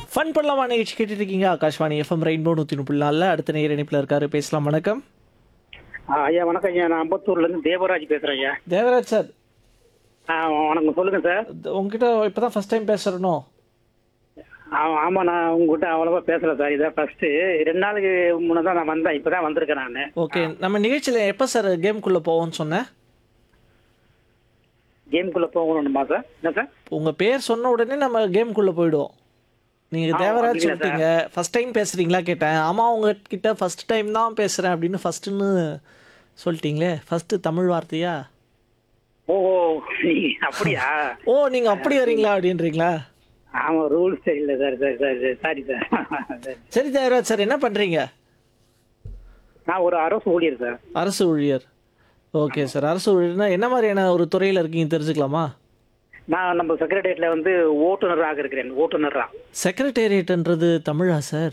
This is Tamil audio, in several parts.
ஃபன் பண்ணலாமா நிகழ்ச்சி கேட்டுட்டு இருக்கீங்க ஆகாஷ்வாணி எஃப்எம் ரெயின்போ நூற்றி முப்பது நாளில் அடுத்த நேர் இணைப்பில் இருக்காரு பேசலாம் வணக்கம் ஆ, ஐயா வணக்கம் ஐயா நான் அம்பத்தூர்ல இருந்து தேவராஜ் பேசுறேன் ஐயா தேவராஜ் சார் ஆ, வணக்கம் சொல்லுங்க சார் உங்ககிட்ட இப்போ தான் ஃபஸ்ட் டைம் பேசுகிறனோ ஆ, ஆமா நான் உங்ககிட்ட அவ்வளவா பேசல சார் இதான் ஃபர்ஸ்ட் ரெண்டு நாளுக்கு முன்னே தான் நான் வந்தேன் இப்பதான் வந்திருக்கேன் நான் ஓகே நம்ம நிகழ்ச்சியில் எப்போ சார் கேம்குள்ளே போவோம்னு சொன்னேன் கேம்குள்ள போகணுமா சார் என்ன சார் உங்கள் பேர் சொன்ன உடனே நம்ம கேம்குள்ளே போயிடுவோம் நீங்கள் ஆ, தேவராஜ் அப்படிங்களா சொல்லிட்டீங்க ஃபஸ்ட் டைம் பேசுகிறீங்களா கேட்டேன் ஆமாம் உங்ககிட்ட ஃபஸ்ட் டைம் தான் பேசுகிறேன் அப்படின்னு ஃபஸ்ட்டுன்னு சொல்லிட்டீங்களே ஃபஸ்ட்டு தமிழ் வார்த்தையா ஓ ஓ, நீ- அப்படியா ஓ நீங்கள் அப்படி வரீங்களா அப்படின்றீங்களா ஆமா ரூல்ஸ் தெரியல sir sir sir sorry sir சரி தேவராஜ் சார் என்ன பண்ணுறீங்க நான் ஒரு அரசு ஊழியர் சார் அரசு ஊழியர் ஓகே சார் அரசு ஊழியர்னா என்ன மாதிரியான ஒரு துறையில் இருக்கீங்க தெரிஞ்சுக்கலாமா நான் நம்ம செக்ரட்டரியேட்ல வந்து ஓட்டுநராக இருக்கிறேன் ஓட்டுநரா செக்ரட்டேரியட்ன்றது தமிழா சார்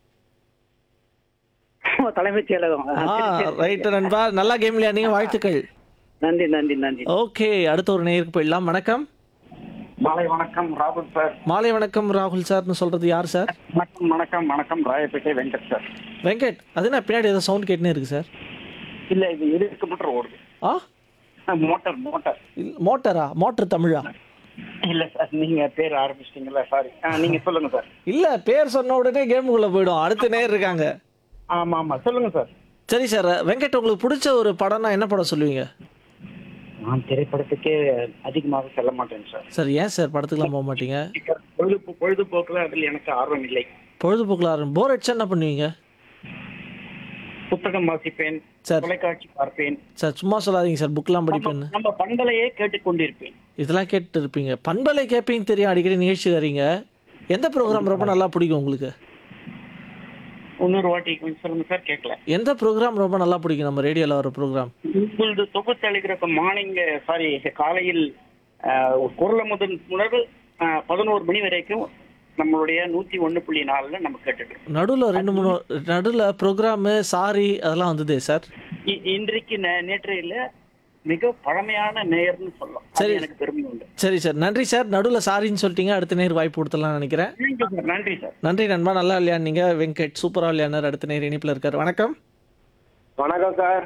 தலைமைச் செயலகம் ஆ ஆ, சரி, சரி. ரைட்டு நண்பா நல்லா கேம் விளையாடுங்க வாழ்த்துக்கள் நன்றி நன்றி நன்றி ஓகே அடுத்த ஒரு நேருக்கு போயிடலாம் வணக்கம் மாலை வணக்கம் ராகுல் சார் மாலை வணக்கம் ராகுல் சார்னு சொல்கிறது யார் சார் வணக்கம் வணக்கம் வணக்கம் ராயப்பேட்டை வெங்கட் சார் வெங்கட் அது என்ன பின்னாடி ஏதோ சவுண்ட் கேட்டுனே இருக்கு சார் இல்ல இது இருக்கு மட்டும் ஓடுது ஆ மோட்டார் மோட்டார் இல்ல- மோட்டரா மோட்டர் தமிழா இல்ல சார் நீங்க பேர் ஆரம்பிச்சிட்டீங்களா சாரி நீங்க சொல்லுங்க சார் இல்லை பேர் சொன்ன உடனே கேமுக்குள்ளே போயிடும் அடுத்த நேர் இருக்காங்க ஆமா ஆமா சொல்லுங்க சார் சரி சார் வெங்கட் உங்களுக்கு பிடிச்ச ஒரு படம்னா என்ன படம் சொல்லுவீங்க நான் திரைப்படத்துக்கே அதிகமாக செல்ல மாட்டேன் சார் சார் ஏன் சார் படத்துக்குலாம் போக மாட்டீங்க பொழுது பொழுதுபோக்குல அதில் எனக்கு ஆர்வம் இல்லை பொழுதுபோக்கில் ஆரம்பி போர் அடிச்சா என்ன பண்ணுவீங்க புத்தகம் வாசிப்பேன் சார் தொலைக்காட்சி பார்ப்பேன் சார் சும்மா சொல்லாதீங்க சார் புக்கெலாம் படிப்பேன்னு நம்ம பண்பலையே கேட்டுக்கொண்டிருப்பேன் இதெல்லாம் கேட்டு இருப்பீங்க பண்பலை கேட்பீங்க தெரியும் அடிக்கடி நிகழ்ச்சி வரீங்க எந்த ப்ரோக்ராம் ரொம்ப நல்லா பிடிக்கும் உங்களுக்கு இன்னொரு வாட்டி கொஞ்சம் சொல்லுங்க சார் கேட்கல எந்த ப்ரோக்ராம் ரொம்ப நல்லா பிடிக்கும் நம்ம ரேடியோவில் வர ப்ரோக்ராம் உங்களது தொகுத்தளிக்கிற மார்னிங் சாரி காலையில் ஆஹ், ஒரு குரல் முதல் முதல் ஆஹ், பதினோரு மணி வரைக்கும் நம்மளுடைய நூத்தி ஒண்ணு புள்ளி நாலுல நம்ம கேட்டுட்டு இருக்கோம் நடுவில் ரெண்டு மூணு நடுவில் ப்ரோக்ராமு சாரி அதெல்லாம் வந்ததே சார் இ- இன்றைக்கு நே- நேற்றையில மிக பழமையான நேயர்னு சொல்லலாம் அது சரி. எனக்கு பெருமை உண்டு சரி சார் நன்றி சார் நடுவில் சாரின்னு சொல்லிட்டீங்க அடுத்த நேர் வாய்ப்பு கொடுத்துடலாம்னு நினைக்கிறேன் Thank you sir. நன்றி சார் நன்றி நண்பா நல்லா விளையாடுனீங்க வெங்கட் சூப்பராக விளையாடுனார் அடுத்த நேர் இணைப்பில் இருக்கார் வணக்கம் வணக்கம் சார்